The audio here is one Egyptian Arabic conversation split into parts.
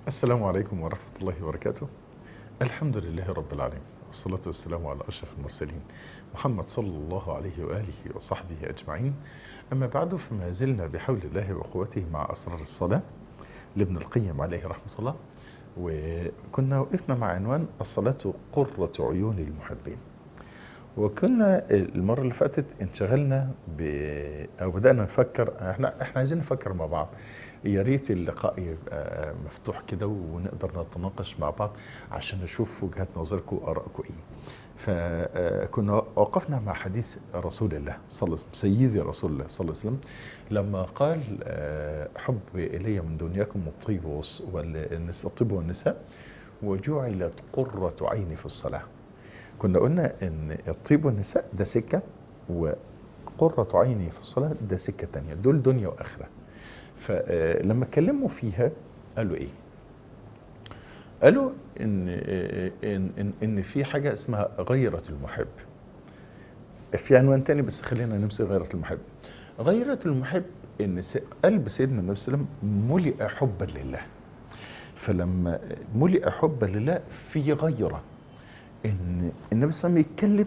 السلام عليكم ورحمة الله وبركاته الحمد لله رب العالمين والصلاة والسلام على أشرف المرسلين محمد صلى الله عليه وآله وصحبه أجمعين أما بعد فما زلنا بحول الله وقوته مع أسرار الصلاة لابن القيم عليه رحمة الله وكنا وقفنا مع عنوان الصلاة قرة عيون المحبين وكنا المرة اللي فاتت انشغلنا ب... أو بدأنا نفكر احنا احنا عايزين نفكر مع بعض يا ريت اللقاء يبقى مفتوح كده ونقدر نتناقش مع بعض عشان نشوف وجهات نظركم وارائكم ايه فكنا وقفنا مع حديث رسول الله صلى الله عليه وسلم سيدي رسول الله صلى الله عليه وسلم لما قال حب الي من دنياكم الطيب والنساء الطيب والنساء وجعلت قرة عيني في الصلاة كنا قلنا ان الطيب والنساء ده سكة وقرة عيني في الصلاة ده سكة تانية دول دنيا واخرة فلما اتكلموا فيها قالوا ايه قالوا ان ان ان, إن في حاجه اسمها غيره المحب في عنوان تاني بس خلينا نمسك غيره المحب غيره المحب ان قلب سيدنا النبي صلى الله عليه وسلم ملئ حبا لله فلما ملئ حبا لله في غيره ان النبي صلى الله عليه وسلم يتكلم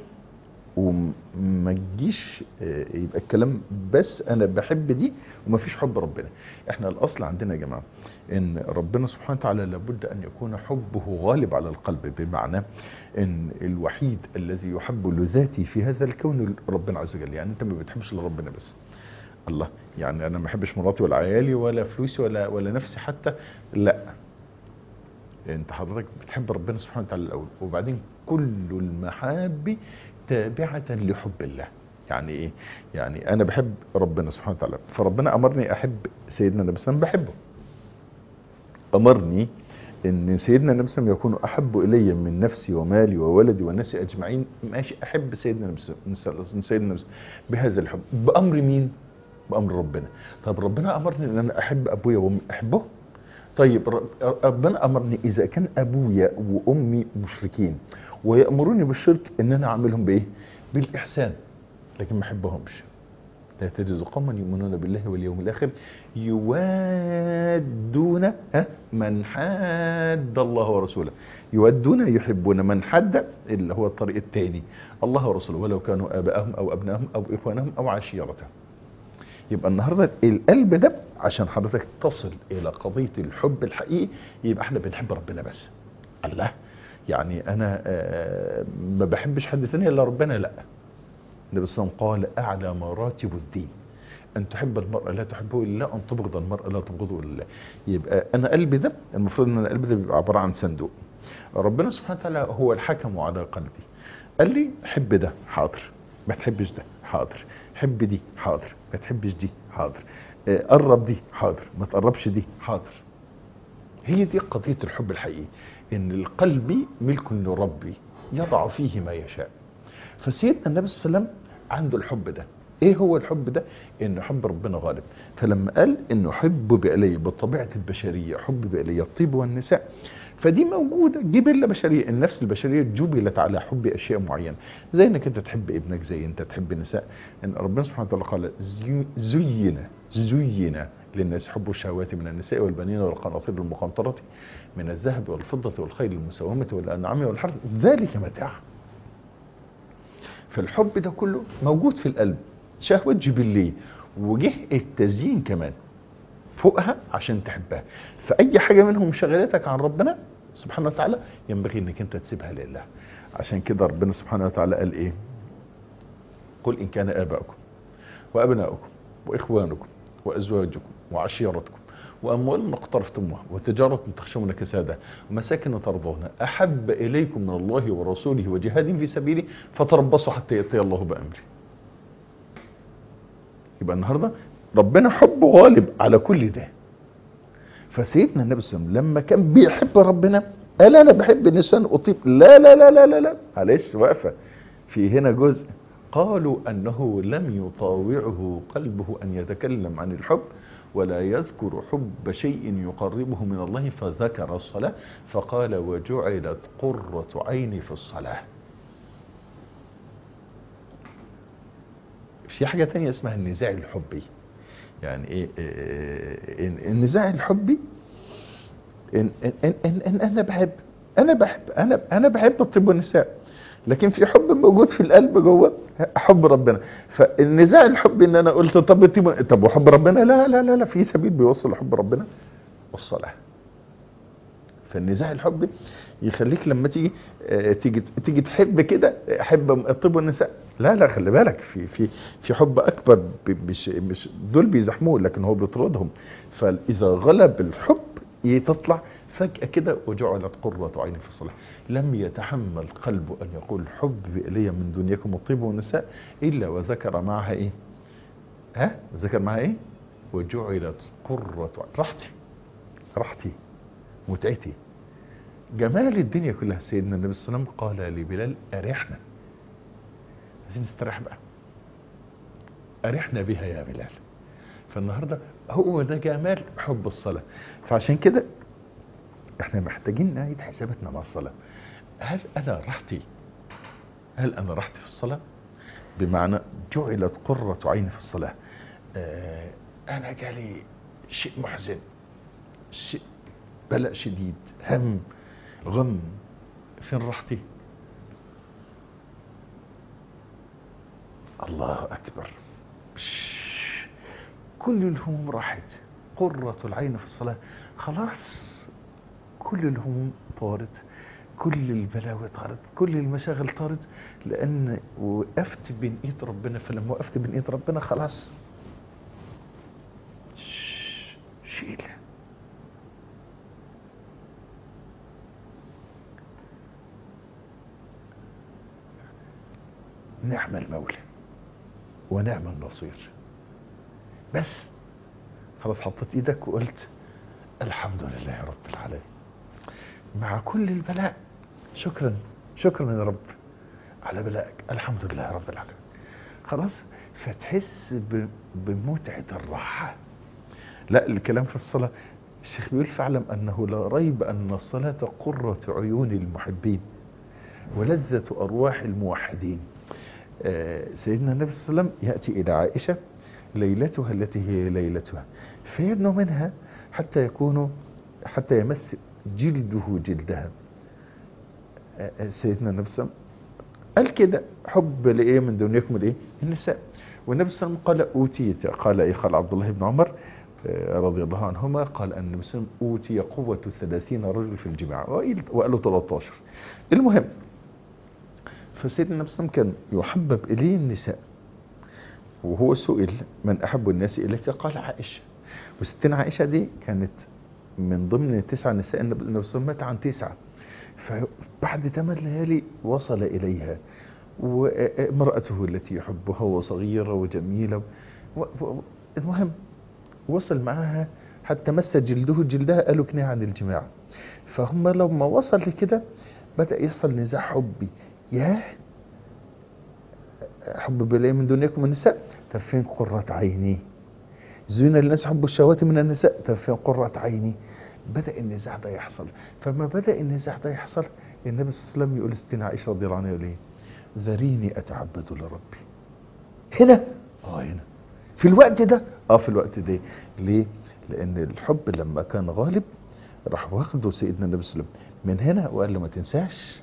وما تجيش يبقى الكلام بس انا بحب دي وما فيش حب ربنا احنا الاصل عندنا يا جماعه ان ربنا سبحانه وتعالى لابد ان يكون حبه غالب على القلب بمعنى ان الوحيد الذي يحب لذاتي في هذا الكون ربنا عز وجل يعني انت ما بتحبش الا ربنا بس الله يعني انا ما بحبش مراتي ولا عيالي ولا فلوسي ولا ولا نفسي حتى لا انت حضرتك بتحب ربنا سبحانه وتعالى الاول وبعدين كل المحاب تابعة لحب الله يعني ايه يعني انا بحب ربنا سبحانه وتعالى فربنا امرني احب سيدنا النبي صلى الله عليه وسلم بحبه امرني ان سيدنا النبي صلى الله عليه وسلم يكون احب الي من نفسي ومالي وولدي والناس اجمعين ماشي احب سيدنا النبي سيدنا النبي بهذا الحب بامر مين بامر ربنا طب ربنا امرني ان انا احب ابويا وامي احبه طيب ربنا امرني اذا كان ابويا وامي مشركين ويأمروني بالشرك ان انا اعملهم بايه بالاحسان لكن ما احبهمش لا تجد قوما يؤمنون بالله واليوم الاخر يوادون ها من حاد الله ورسوله يودون يحبون من حد اللي هو الطريق الثاني الله ورسوله ولو كانوا ابائهم او ابنائهم او اخوانهم او عشيرتهم يبقى النهارده القلب ده عشان حضرتك تصل الى قضيه الحب الحقيقي يبقى احنا بنحب ربنا بس الله يعني انا ما بحبش حد ثاني الا ربنا لا النبي صلى الله عليه وسلم قال اعلى مراتب الدين ان تحب المرء لا تحبه الا ان تبغض المرء لا تبغضه الا يبقى انا قلبي ده المفروض ان قلبي ده بيبقى عباره عن صندوق ربنا سبحانه وتعالى هو الحكم على قلبي قال لي حب ده حاضر ما تحبش ده حاضر حب دي حاضر ما تحبش دي حاضر قرب دي حاضر ما تقربش دي حاضر هي دي قضيه الحب الحقيقي ان القلب ملك لربي يضع فيه ما يشاء فسيدنا النبي صلى الله عليه وسلم عنده الحب ده ايه هو الحب ده ان حب ربنا غالب فلما قال انه حب بإلي بطبيعة البشرية حب بإلي الطيب والنساء فدي موجودة جبلة بشرية النفس البشرية جبلت على حب أشياء معينة زي انك انت تحب ابنك زي انت تحب النساء ان ربنا سبحانه وتعالى قال زين زين للناس حب الشهوات من النساء والبنين والقناطير المقنطرة من الذهب والفضة والخيل المسومة والأنعام والحرث ذلك متاع فالحب ده كله موجود في القلب شهوة جبلية وجه التزيين كمان فوقها عشان تحبها فأي حاجة منهم شغلتك عن ربنا سبحانه وتعالى ينبغي انك انت تسيبها لله عشان كده ربنا سبحانه وتعالى قال ايه قل ان كان اباؤكم وابناؤكم واخوانكم وازواجكم وعشيرتكم واموال اقترفتموها وتجاره تخشون كسادها ومساكن ترضونها احب اليكم من الله ورسوله وجهاد في سبيله فتربصوا حتى ياتي الله بامره يبقى النهارده ربنا حبه غالب على كل ده فسيدنا النبي صلى الله عليه وسلم لما كان بيحب ربنا قال انا بحب الانسان اطيب لا لا لا لا لا لا معلش واقفه في هنا جزء قالوا انه لم يطاوعه قلبه ان يتكلم عن الحب ولا يذكر حب شيء يقربه من الله فذكر الصلاة فقال وجعلت قرة عيني في الصلاة في حاجة تانية اسمها النزاع الحبي يعني ايه, إيه النزاع الحبي إن, إن, إن, إن, إن أنا بحب أنا بحب أنا أنا بحب الطب والنساء لكن في حب موجود في القلب جوه حب ربنا فالنزاع الحب ان انا قلت طب الطب- طب وحب ربنا لا لا لا لا في سبيل بيوصل لحب ربنا الصلاه فالنزاع الحبي يخليك لما تيجي آه، تيجي تيجي تحب كده احب الطب والنساء لا لا خلي بالك في في في حب اكبر ب- مش مش دول بيزحموه لكن هو بيطردهم فاذا غلب الحب تطلع فجأة كده وجعلت قرة عيني في الصلاة لم يتحمل قلبه أن يقول حب إلي من دنياكم الطيب والنساء إلا وذكر معها إيه ها ذكر معها إيه وجعلت قرة عيني راحتي راحتي متعتي جمال الدنيا كلها سيدنا النبي صلى الله عليه وسلم قال لبلال أرحنا عايزين نستريح بقى أرحنا بها يا بلال فالنهاردة هو ده جمال حب الصلاة فعشان كده احنا محتاجين نعيد حساباتنا مع الصلاة هل أنا راحتي هل أنا راحتي في الصلاة بمعنى جعلت قرة عيني في الصلاة آه أنا جالي شيء محزن شيء بلاء شديد هم غم فين راحتي الله أكبر شش. كل الهموم راحت قرة العين في الصلاة خلاص كل الهموم طارت كل البلاوي طارت كل المشاغل طارت لأن وقفت بين إيد ربنا فلما وقفت بين إيد ربنا خلاص شش. شيل نعم المولى ونعم النصير بس خلاص حطيت ايدك وقلت الحمد لله رب العالمين مع كل البلاء شكرا شكرا يا رب على بلائك الحمد لله رب العالمين خلاص فتحس ب- بمتعة الراحة لا الكلام في الصلاة الشيخ بيقول فاعلم أنه لا ريب أن الصلاة قرة عيون المحبين ولذة أرواح الموحدين آه، سيدنا النبي صلى الله عليه وسلم يأتي إلى عائشة ليلتها التي هي ليلتها فيدنو منها حتى يكون حتى يمس جلده جلدها آه، آه، سيدنا النبي صلى الله عليه وسلم قال كده حب لإيه من دنياكم الإيه النساء والنبي صلى الله عليه وسلم قال أوتيت قال إيه قال عبد الله بن عمر آه، رضي الله عنهما قال أن النبي صلى الله عليه وسلم أوتي قوة ثلاثين رجل في الجماعة وقيل- وقالوا 13 المهم فسيدنا النبي صلى الله عليه وسلم كان يحبب إليه النساء وهو سئل من أحب الناس إليك قال عائشة وستنا عائشة دي كانت من ضمن تسع نساء النبي النبي صلى الله عليه وسلم مات عن تسعة فبعد ثمان ليالي وصل إليها وامرأته التي يحبها وصغيرة وجميلة و- و- المهم وصل معها حتى مس جلده جلدها قالوا كناية عن الجماع فهم لما وصل لكده بدأ يحصل نزاع حبي ياه حب بالله من دنياكم النساء طب فين قرة عيني زين الناس حب الشهوات من النساء طب فين قرة عيني بدأ النزاع ده يحصل فما بدأ النزاع ده يحصل النبي صلى الله عليه وسلم يقول ستنا عائشة رضي الله عنها يقول ايه ذريني أتعبد لربي هنا اه هنا في الوقت ده اه في الوقت ده ليه لان الحب لما كان غالب راح واخده سيدنا النبي صلى الله عليه وسلم من هنا وقال له ما تنساش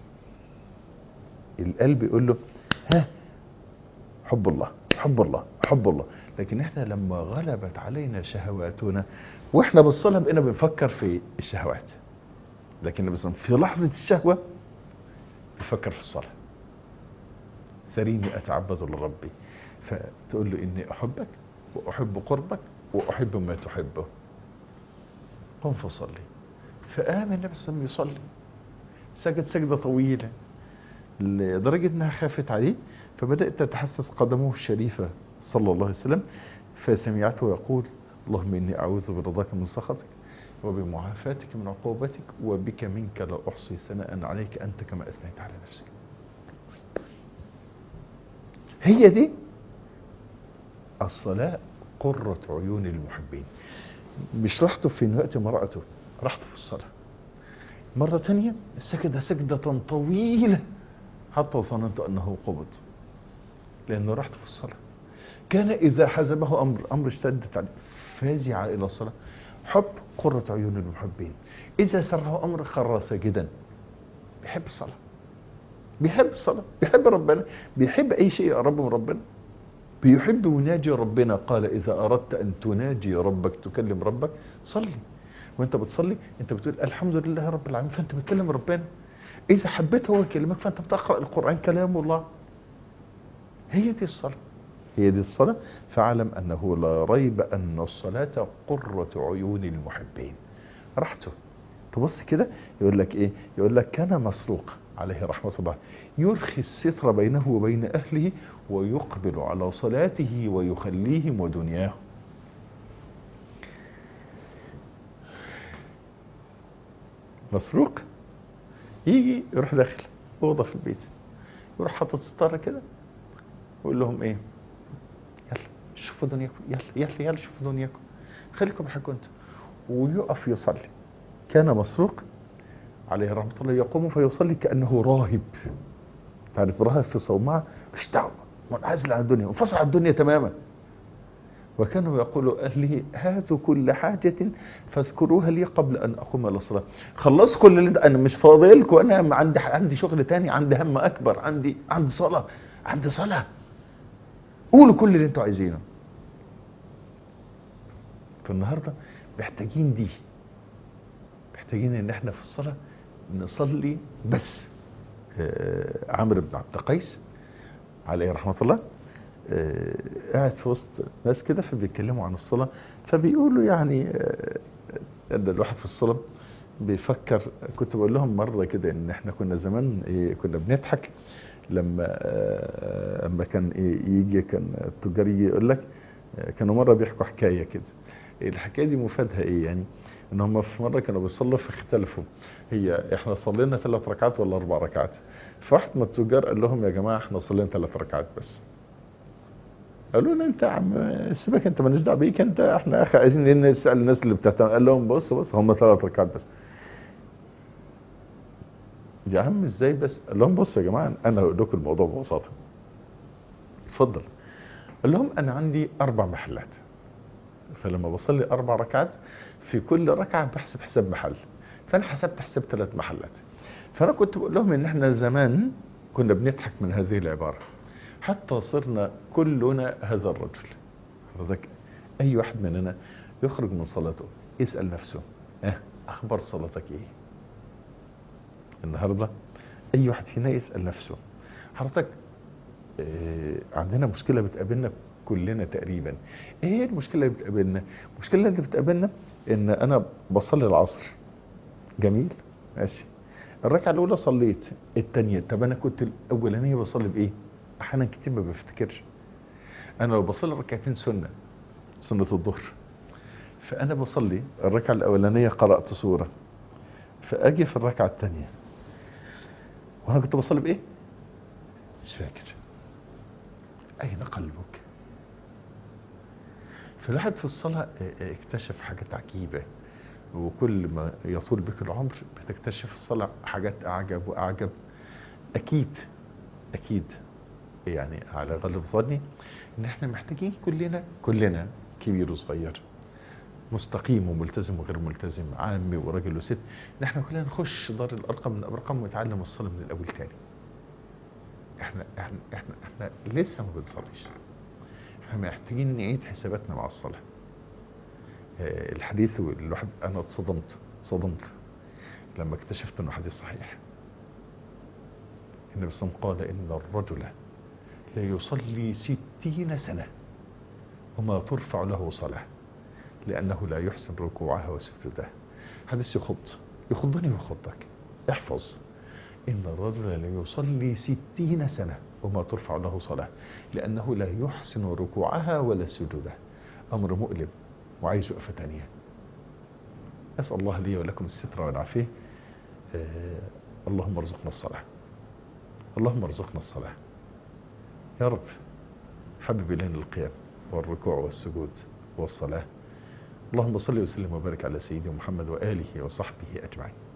القلب يقول له ها حب الله حب الله حب الله لكن احنا لما غلبت علينا شهواتنا واحنا بالصلاه بقينا بنفكر في الشهوات لكن النبي صلى الله عليه وسلم في لحظه الشهوه بيفكر في الصلاه ذريني اتعبد لربي فتقول له اني احبك واحب قربك واحب ما تحبه قم فصلي فقام النبي صلى الله عليه وسلم يصلي سجد سجده طويله لدرجه انها خافت عليه فبدات تتحسس قدمه الشريفه صلى الله عليه وسلم فسمعته يقول اللهم اني اعوذ برضاك من سخطك وبمعافاتك من عقوبتك وبك منك لا احصي ثناء عليك انت كما اثنيت على نفسك هي دي الصلاة قرة عيون المحبين مش راحته في وقت ما رأته راحته في الصلاة مرة تانية سجد سجدة طويلة حتى ظننت أنه قبض لأنه راحته في الصلاة كان إذا حزبه أمر أمر اشتدت عليه فازع إلى الصلاة حب قرة عيون المحبين إذا سره أمر خر ساجدا بيحب الصلاة بيحب الصلاة بيحب ربنا بيحب أي شيء يقربه من ربنا بيحب يناجي ربنا قال إذا أردت أن تناجي ربك تكلم ربك صلي وانت بتصلي انت بتقول الحمد لله رب العالمين فانت بتكلم ربنا اذا حبيت هو يكلمك فانت بتقرأ القرآن كلام الله هي دي الصلاة هي دي الصلاة فاعلم انه لا ريب ان الصلاة قرة عيون المحبين راحته تبص كده يقول لك ايه يقول لك كان مسروق عليه رحمة الله يرخي الستر بينه وبين اهله ويقبل على صلاته ويخليهم ودنياه مسروق يجي يروح داخل اوضه في البيت يروح حاطط ستاره كده ويقول لهم ايه يلا شوفوا دنياكم يلا يلا يلا شوفوا دنياكم خليكم حكوا انتوا ويقف يصلي كان مسروق عليه رحمه الله يقوم فيصلي كانه راهب تعرف راهب في صومعه مش دعوه منعزل عن الدنيا منفصل عن الدنيا تماما وكانوا يقولوا أهله هاتوا كل حاجة فاذكروها لي قبل أن أقوم إلى الصلاة خلص كل اللي أنا مش فاضلكم أنا عندي عندي شغل تاني عندي هم أكبر عندي عندي صلاة عندي صلاة قولوا كل اللي أنتوا عايزينه فالنهاردة محتاجين دي محتاجين ان احنا في الصلاة نصلي بس آه عمرو بن عبد القيس عليه رحمة الله آه قاعد في وسط ناس كده فبيتكلموا عن الصلاة فبيقولوا يعني آه ان الواحد في الصلاة بيفكر كنت بقول لهم مرة كده ان احنا كنا زمان إيه كنا بنضحك لما آه اما كان إيه يجي كان التجار يجي يقول لك كانوا مرة بيحكوا حكاية كده الحكاية دي مفادها ايه يعني ان هم في مرة كانوا بيصلوا فاختلفوا هي احنا صلينا ثلاث ركعات ولا اربع ركعات فواحد من التجار قال لهم يا جماعة احنا صلينا ثلاث ركعات بس قالوا له انت يا عم سيبك انت مالناش دعوه بيك انت احنا اخي عايزين نسال الناس اللي بتهتم قال لهم بص بص هم ثلاث ركعات بس يا عم ازاي بس قال لهم بص يا جماعه انا هقول لكم الموضوع ببساطه اتفضل قال لهم انا عندي اربع محلات فلما بصلي اربع ركعات في كل ركعه بحسب حساب محل فانا حسبت حساب ثلاث محلات فانا كنت بقول لهم ان احنا زمان كنا بنضحك من هذه العباره حتى صرنا كلنا هذا الرجل حضرتك اي واحد مننا يخرج من صلاته يسال نفسه اه اخبار صلاتك ايه النهارده اي واحد فينا يسال نفسه حضرتك اه عندنا مشكله بتقابلنا كلنا تقريبا ايه هي المشكله اللي بتقابلنا المشكله اللي بتقابلنا ان انا بصلي العصر جميل ماشي الركعه الاولى صليت الثانيه طب انا كنت الاولانيه بصلي بايه احيانا كتير ما بفتكرش انا لو بصلي ركعتين سنه سنه الظهر فانا بصلي الركعه الاولانيه قرات سوره فاجي في الركعه الثانيه وانا كنت بصلي بايه مش فاكر اين قلبك فالواحد في الصلاه اكتشف حاجات عجيبه وكل ما يطول بك العمر بتكتشف الصلاه حاجات اعجب واعجب اكيد اكيد يعني على غالب ظني ان احنا محتاجين كلنا كلنا كبير وصغير مستقيم وملتزم وغير ملتزم عامي وراجل وست ان احنا كلنا نخش دار الارقم من الارقام ونتعلم الصلاه من الاول تاني احنا احنا احنا, احنا لسه ما بنصليش احنا محتاجين نعيد حساباتنا مع الصلاه اه الحديث الواحد انا اتصدمت صدمت لما اكتشفت انه حديث صحيح النبي صلى الله عليه وسلم قال ان الرجل لا يصلي ستين سنة وما ترفع له صلاة لأنه لا يحسن ركوعها وسجودها حديث يخض يخضني ويخضك احفظ إن الرجل لا يصلي ستين سنة وما ترفع له صلاة لأنه لا يحسن ركوعها ولا سجودها أمر مؤلم وعايز وقفة تانية أسأل الله لي ولكم الستر والعافية آه اللهم ارزقنا الصلاة اللهم ارزقنا الصلاة يا رب حبب إلينا القيام والركوع والسجود والصلاة اللهم صل وسلم وبارك على سيدنا محمد وآله وصحبه أجمعين